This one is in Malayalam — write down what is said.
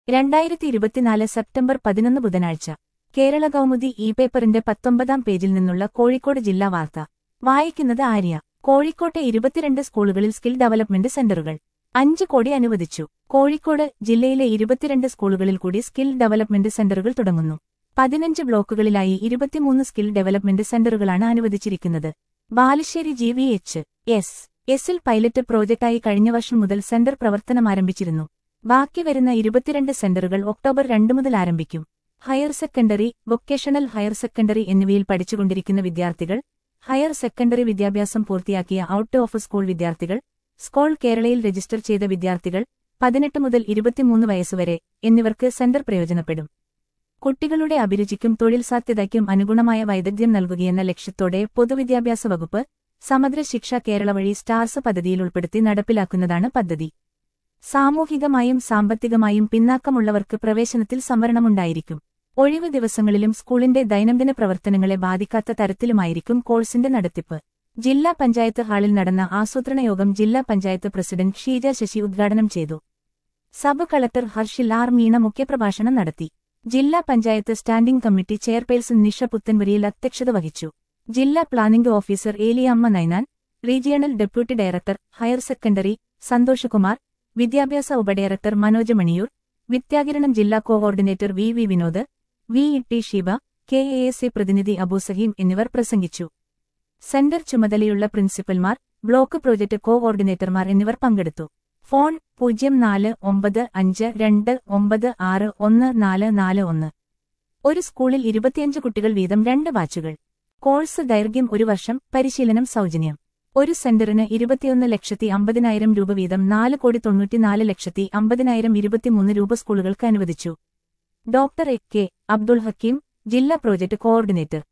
രണ്ടായിരത്തി ഇരുപത്തിനാല് സെപ്റ്റംബർ പതിനൊന്ന് ബുധനാഴ്ച കേരള കൗമുദി ഇ പേപ്പറിന്റെ പത്തൊമ്പതാം പേജിൽ നിന്നുള്ള കോഴിക്കോട് ജില്ലാ വാർത്ത വായിക്കുന്നത് ആര്യ കോഴിക്കോട്ടെ ഇരുപത്തിരണ്ട് സ്കൂളുകളിൽ സ്കിൽ ഡെവലപ്മെന്റ് സെന്ററുകൾ അഞ്ച് കോടി അനുവദിച്ചു കോഴിക്കോട് ജില്ലയിലെ ഇരുപത്തിരണ്ട് സ്കൂളുകളിൽ കൂടി സ്കിൽ ഡെവലപ്മെന്റ് സെന്ററുകൾ തുടങ്ങുന്നു പതിനഞ്ച് ബ്ലോക്കുകളിലായി ഇരുപത്തിമൂന്ന് സ്കിൽ ഡെവലപ്മെന്റ് സെന്ററുകളാണ് അനുവദിച്ചിരിക്കുന്നത് Balussery G V H S എസിൽ പൈലറ്റ് പ്രോജക്റ്റായി കഴിഞ്ഞ വർഷം മുതൽ സെന്റർ പ്രവർത്തനമാരംഭിച്ചിരുന്നു ബാക്കി വരുന്ന ഇരുപത്തിരണ്ട് സെന്ററുകൾ ഒക്ടോബർ രണ്ട് മുതൽ ആരംഭിക്കും higher secondary vocational higher secondary എന്നിവയിൽ പഠിച്ചുകൊണ്ടിരിക്കുന്ന വിദ്യാർത്ഥികൾ ഹയർ സെക്കൻഡറി വിദ്യാഭ്യാസം പൂർത്തിയാക്കിയ ഔട്ട് ഓഫ് സ്കൂൾ വിദ്യാർത്ഥികൾ സ്കോൾ കേരളയിൽ രജിസ്റ്റർ ചെയ്ത വിദ്യാർത്ഥികൾ പതിനെട്ട് മുതൽ ഇരുപത്തിമൂന്ന് വയസ്സുവരെ എന്നിവർക്ക് സെന്റർ പ്രയോജനപ്പെടും കുട്ടികളുടെ അഭിരുചിക്കും തൊഴിൽ സാധ്യതയ്ക്കും അനുഗുണമായ വൈദഗ്ധ്യം നൽകുകയെന്ന ലക്ഷ്യത്തോടെ പൊതുവിദ്യാഭ്യാസ വകുപ്പ് സമഗ്ര ശിക്ഷ കേരള വഴി സ്റ്റാർസ് പദ്ധതിയിൽ ഉൾപ്പെടുത്തി നടപ്പിലാക്കുന്നതാണ് പദ്ധതി സാമൂഹികമായും സാമ്പത്തികമായും പിന്നാക്കമുള്ളവർക്ക് പ്രവേശനത്തിൽ സംവരണമുണ്ടായിരിക്കും ഒഴിവ് ദിവസങ്ങളിലും സ്കൂളിന്റെ ദൈനംദിന പ്രവർത്തനങ്ങളെ ബാധിക്കാത്ത തരത്തിലുമായിരിക്കും കോഴ്സിന്റെ നടത്തിപ്പ് ജില്ലാ പഞ്ചായത്ത് ഹാളിൽ നടന്ന ആസൂത്രണ യോഗം ജില്ലാ പഞ്ചായത്ത് പ്രസിഡന്റ് ഷീജ ശശി ഉദ്ഘാടനം ചെയ്തു sub collector Harshil R Meena മുഖ്യപ്രഭാഷണം നടത്തി ജില്ലാ panchayat standing committee chairperson Nisha Puthanvariyil അധ്യക്ഷത വഹിച്ചു ജില്ലാ planning officer Eliyamma Ninan regional deputy director higher secondary Santhoshkumar വിദ്യാഭ്യാസ ഉപഡയറക്ടർ മനോജ് മണിയൂർ വിദ്യാകിരണം ജില്ലാ coordinator V V Vinod V E T Sheeba K A S A പ്രതിനിധി അബൂസഹീം എന്നിവർ പ്രസംഗിച്ചു സെന്റർ ചുമതലയുള്ള പ്രിൻസിപ്പൽമാർ ബ്ലോക്ക് പ്രോജക്ട് കോഓർഡിനേറ്റർമാർ എന്നിവർ പങ്കെടുത്തു ഫോൺ പൂജ്യം നാല് ഒമ്പത് അഞ്ച് രണ്ട് ഒമ്പത് ആറ് ഒന്ന് നാല് നാല് ഒന്ന് ഒരു സ്കൂളിൽ ഇരുപത്തിയഞ്ച് കുട്ടികൾ വീതം രണ്ട് ബാച്ചുകൾ കോഴ്സ് ദൈർഘ്യം ഒരു വർഷം പരിശീലനം സൗജന്യം ഒരു സെന്ററിന് ഇരുപത്തിയൊന്ന് ലക്ഷത്തി അമ്പതിനായിരം രൂപ വീതം നാല് കോടി തൊണ്ണൂറ്റിനാല് ലക്ഷത്തി അമ്പതിനായിരം ഇരുപത്തിമൂന്ന് രൂപ സ്കൂളുകൾക്ക് അനുവദിച്ചു doctor A K Abdul Hakeem ജില്ലാ പ്രോജക്ട് കോഓർഡിനേറ്റർ